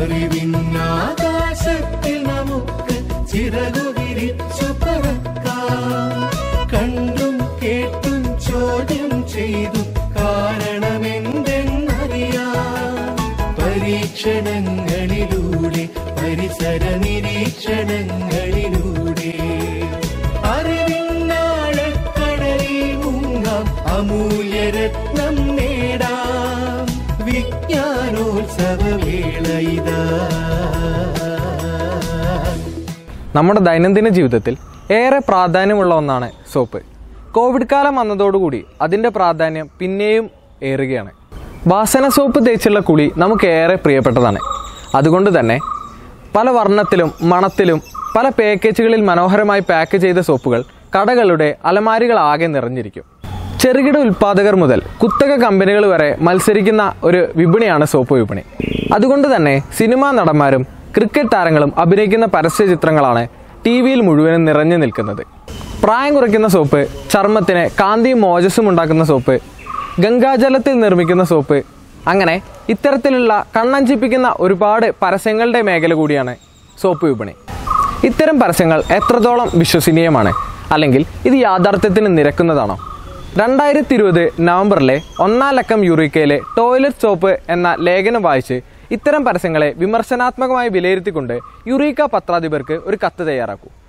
അറിവിന്നാകാശത്തിൽ നമുക്ക് ചിറകു വിരിച്ചു പറക്കാം കണ്ടും കേട്ടും ചോദ്യം ചെയ്തു കാരണമെന്തെന്നറിയാം പരീക്ഷണങ്ങളിലൂടെ പരിസര നിരീക്ഷണങ്ങളിലൂടെ അറിവിന്നാഴക്കടലിൽ മുങ്ങാം അമൂല്യരത്നം നേടാം വിജ്ഞാനോത്സവവേള ഇതാ നമ്മുടെ ദൈനംദിന ജീവിതത്തിൽ ഏറെ പ്രാധാന്യമുള്ള ഒന്നാണ് സോപ്പ് കോവിഡ് കാലം വന്നതോടുകൂടി അതിൻ്റെ പ്രാധാന്യം പിന്നെയും ഏറുകയാണ് വാസന സോപ്പ് തേച്ചുള്ള കുളി നമുക്ക് ഏറെ പ്രിയപ്പെട്ടതാണ് അതുകൊണ്ട് തന്നെ പല വർണ്ണത്തിലും മണത്തിലും പല പാക്കേജുകളിൽ മനോഹരമായി പാക്ക് ചെയ്ത സോപ്പുകൾ കടകളുടെ അലമാരികളാകെ നിറഞ്ഞിരിക്കും ചെറുകിട ഉൽപ്പാദകർ മുതൽ കുത്തക കമ്പനികൾ വരെ മത്സരിക്കുന്ന ഒരു വിപണിയാണ് സോപ്പ് വിപണി അതുകൊണ്ട് തന്നെ സിനിമാ നടന്മാരും ക്രിക്കറ്റ് താരങ്ങളും അഭിനയിക്കുന്ന പരസ്യ ചിത്രങ്ങളാണ് ടി വിയിൽ മുഴുവനും നിറഞ്ഞു നിൽക്കുന്നത് പ്രായം കുറയ്ക്കുന്ന സോപ്പ് ചർമ്മത്തിന് കാന്തിയും മോജസ്സും ഉണ്ടാക്കുന്ന സോപ്പ് ഗംഗാജലത്തിൽ നിർമ്മിക്കുന്ന സോപ്പ് അങ്ങനെ ഇത്തരത്തിലുള്ള കണ്ണഞ്ചിപ്പിക്കുന്ന ഒരുപാട് പരസ്യങ്ങളുടെ മേഖല കൂടിയാണ് സോപ്പ് വിപണി ഇത്തരം പരസ്യങ്ങൾ എത്രത്തോളം വിശ്വസനീയമാണ് അല്ലെങ്കിൽ ഇത് യാഥാർത്ഥ്യത്തിന് നിരക്കുന്നതാണോ രണ്ടായിരത്തി ഇരുപത് നവംബറിലെ ഒന്നാം ലക്കം യൂറിക്കയിലെ ടോയ്ലറ്റ് സോപ്പ് എന്ന ലേഖനം വായിച്ച് ഇത്തരം പരസ്യങ്ങളെ വിമർശനാത്മകമായി വിലയിരുത്തിക്കൊണ്ട് യുറീക്ക പത്രാധിപർക്ക് ഒരു കത്ത് തയ്യാറാക്കൂ